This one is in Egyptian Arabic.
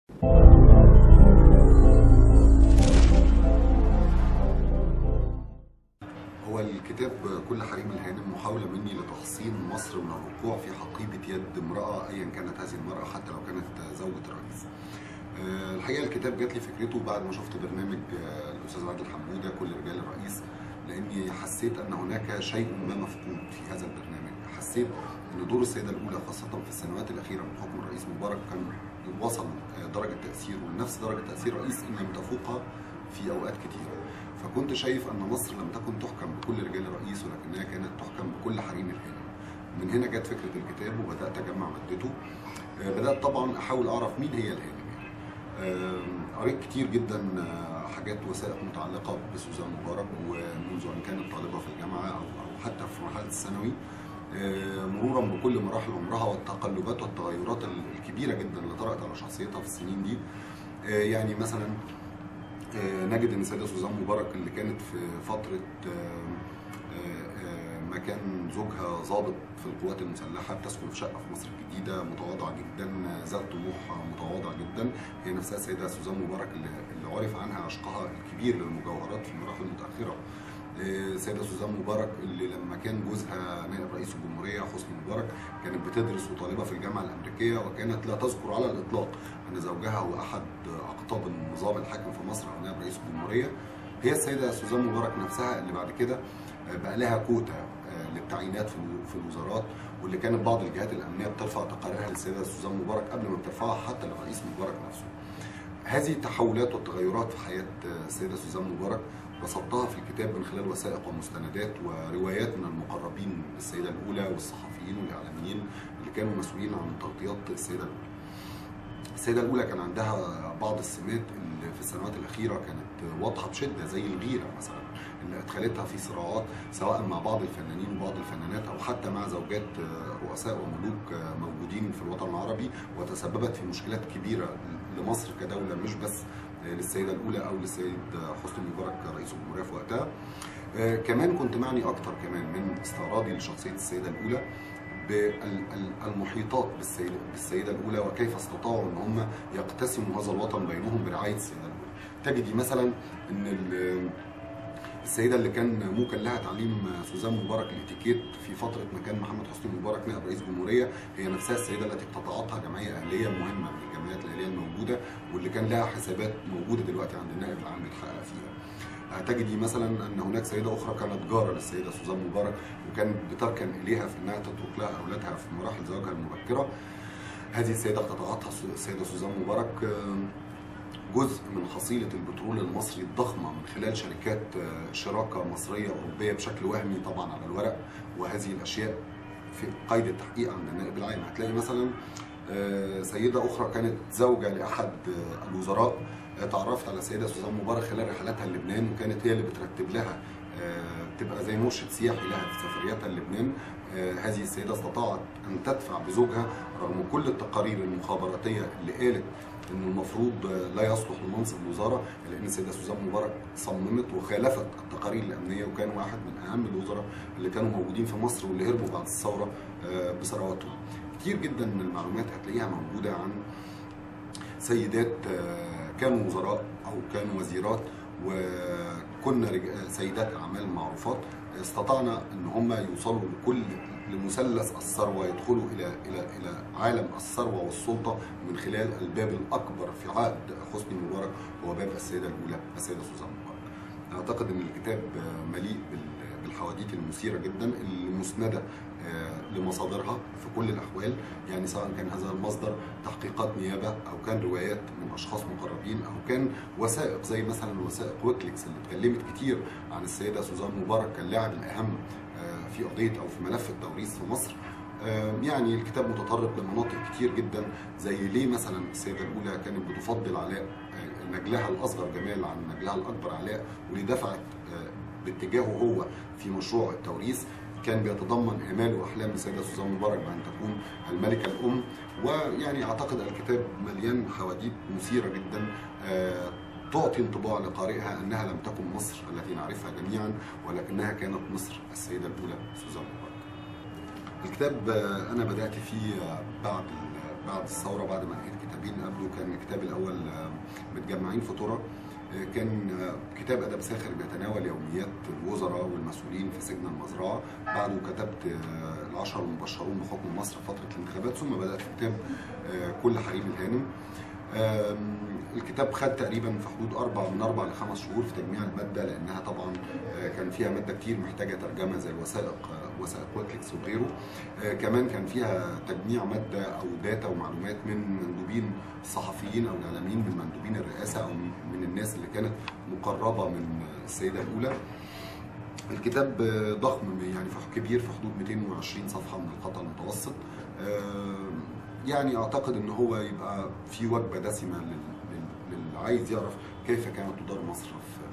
هو الكتاب كل حريم الهانم محاولة مني لتحصين مصر من الوقوع في حقيبة يد امرأة أيا كانت هذه المرأة حتى لو كانت زوجة الرئيس. آه، الحقيقة الكتاب جات لي فكرته بعد ما شفت برنامج آه، الأستاذ عادل حمودة كل رجال الرئيس لأني حسيت أن هناك شيء ما مفقود في هذا البرنامج، حسيت أن دور السيدة الأولى خاصة في السنوات الأخيرة من حكم الرئيس مبارك كان وصل آه، درجة تأثيره لنفس درجة تأثير الرئيس إن لم تفوقها في أوقات كثيرة. فكنت شايف ان مصر لم تكن تحكم بكل رجال الرئيس ولكنها كانت تحكم بكل حريم الهانم. من هنا جت فكره الكتاب وبدات اجمع مادته. آه، بدات طبعا احاول اعرف مين هي الهانم يعني. آه، قريت كتير جدا آه، حاجات وثائق متعلقه بسوزان مبارك ومنذ ان كانت طالبه في الجامعه او او حتى في مرحله الثانوي. آه، مرورا بكل مراحل عمرها والتقلبات والتغيرات الكبيره جدا اللي طرأت على شخصيتها في السنين دي. آه، يعني مثلا آه، نجد ان السيده سوزان مبارك اللي كانت في فتره آه، آه، آه، ما كان زوجها ضابط في القوات المسلحه بتسكن في شقه في مصر الجديده متواضعه جدا آه، ذات طموح آه، متواضع جدا هي نفسها السيده سوزان مبارك اللي, اللي عرف عنها عشقها الكبير للمجوهرات في المراحل المتاخره آه، السيده سوزان مبارك اللي لما كان جوزها نائب رئيس الجمهوريه حسني مبارك كانت بتدرس وطالبه في الجامعه الامريكيه وكانت لا تذكر على الاطلاق ان زوجها هو احد اقطاب النظام الحاكم في مصر او نائب رئيس الجمهوريه هي السيده سوزان مبارك نفسها اللي بعد كده بقى لها كوتا آه، للتعيينات في في الوزارات واللي كانت بعض الجهات الامنيه بترفع تقاريرها للسيده سوزان مبارك قبل ما بترفعها حتى للرئيس مبارك نفسه. هذه التحولات والتغيرات في حياه السيده سوزان مبارك رصدتها في الكتاب من خلال وثائق ومستندات وروايات من المقربين للسيده الاولى والصحفيين والاعلاميين اللي كانوا مسؤولين عن تغطيات السيده الاولى. السيده الاولى كان عندها بعض السمات اللي في السنوات الاخيره كانت واضحه بشده زي الغيره مثلا اللي ادخلتها في صراعات سواء مع بعض الفنانين وبعض الفنانات او حتى مع زوجات رؤساء وملوك موجودين في الوطن العربي وتسببت في مشكلات كبيره لمصر كدوله مش بس للسيده الاولى او للسيد حسني مبارك رئيس الجمهوريه في وقتها. آه، كمان كنت معني اكتر كمان من استعراضي لشخصيه السيده الاولى بالمحيطات بالسيدة, بالسيدة الأولى وكيف استطاعوا أن هم يقتسموا هذا الوطن بينهم برعاية السيدة الأولى تجدي مثلا أن ال- السيدة اللي كان موكل لها تعليم سوزان مبارك الاتيكيت في فترة ما كان محمد حسني مبارك نائب رئيس جمهورية هي نفسها السيدة التي اقتطعتها جمعية أهلية مهمة من الجمعيات الأهلية الموجودة واللي كان لها حسابات موجودة دلوقتي عند النائب العام بيتحقق فيها. تجدي مثلا ان هناك سيده اخرى كانت جاره للسيده سوزان مبارك وكانت بتركن اليها في انها تترك لها اولادها في مراحل زواجها المبكره. هذه السيده اقتطعتها السيده سوزان مبارك آم، جزء من حصيله البترول المصري الضخمه من خلال شركات آه، شراكه مصريه اوروبيه بشكل وهمي طبعا على الورق وهذه الاشياء في قيد التحقيق عند النائب العام هتلاقي مثلا آه، سيده اخرى كانت زوجه لاحد آه، الوزراء آه، تعرفت على السيده سوزان مبارك خلال رحلاتها للبنان وكانت هي اللي بترتب لها آه، تبقى زي مرشد سياحي لها في سفرياتها للبنان آه، هذه السيده استطاعت ان تدفع بزوجها رغم كل التقارير المخابراتيه اللي قالت انه المفروض آه، لا يصلح لمنصب الوزاره لان السيده سوزان مبارك صممت وخالفت التقارير الامنيه وكان واحد من اهم الوزراء اللي كانوا موجودين في مصر واللي هربوا بعد الثوره آه، بثرواتهم. كتير جدا من المعلومات هتلاقيها موجوده عن سيدات آه، كانوا وزراء او كانوا وزيرات وكنا رج- سيدات اعمال معروفات استطعنا ان هم يوصلوا لكل لمثلث الثروه يدخلوا الى الى الى عالم الثروه والسلطه من خلال الباب الاكبر في عهد حسني مبارك هو باب السيده الاولى السيده سوزان مبارك. اعتقد ان الكتاب آه، مليء بال- بالحواديت المثيره جدا المسنده آه، لمصادرها في كل الاحوال يعني سواء كان هذا المصدر تحقيقات نيابه او كان روايات من اشخاص مقربين او كان وثائق زي مثلا وثائق ويكليكس اللي اتكلمت كتير عن السيده سوزان مبارك كاللاعب الاهم آه، في قضيه او في ملف التوريث في مصر آه، يعني الكتاب متطرق لمناطق كتير جدا زي ليه مثلا السيده الاولى كانت بتفضل علاء آه، نجلها الاصغر جمال عن نجلها الاكبر علاء واللي دفعت آه، باتجاهه هو في مشروع التوريث كان بيتضمن امال واحلام السيده سوزان مبارك بان تكون الملكه الام ويعني اعتقد الكتاب مليان حواديت مثيره جدا آه، تعطي انطباع لقارئها انها لم تكن مصر التي نعرفها جميعا ولكنها كانت مصر السيده الاولى سوزان مبارك. الكتاب آه، انا بدات فيه آه، بعد بعد الثوره بعد ما انهيت كتابين قبله كان الكتاب الاول آه، متجمعين في ترى آه، كان آه، كتاب ادب ساخر بيتناول يوميات الوزراء والمسؤولين في سجن المزرعه بعده كتبت آه، العشر المبشرون بحكم مصر فتره الانتخابات ثم بدات في كتاب آه، كل حريم الهانم آم، الكتاب خد تقريبا في حدود اربع من اربع لخمس شهور في تجميع الماده لانها طبعا آه، كان فيها ماده كتير محتاجه ترجمه زي الوثائق آه، وثائق ويكليكس وغيره آه، كمان كان فيها تجميع ماده او داتا ومعلومات من مندوبين صحفيين او اعلاميين من مندوبين الرئاسه او من الناس اللي كانت مقربه من السيده الاولى الكتاب آه، ضخم يعني في كبير في حدود 220 صفحه من الخطا المتوسط آه، يعني اعتقد ان هو يبقى في وجبه دسمه لل- لل- للي عايز يعرف كيف كانت تدار مصر في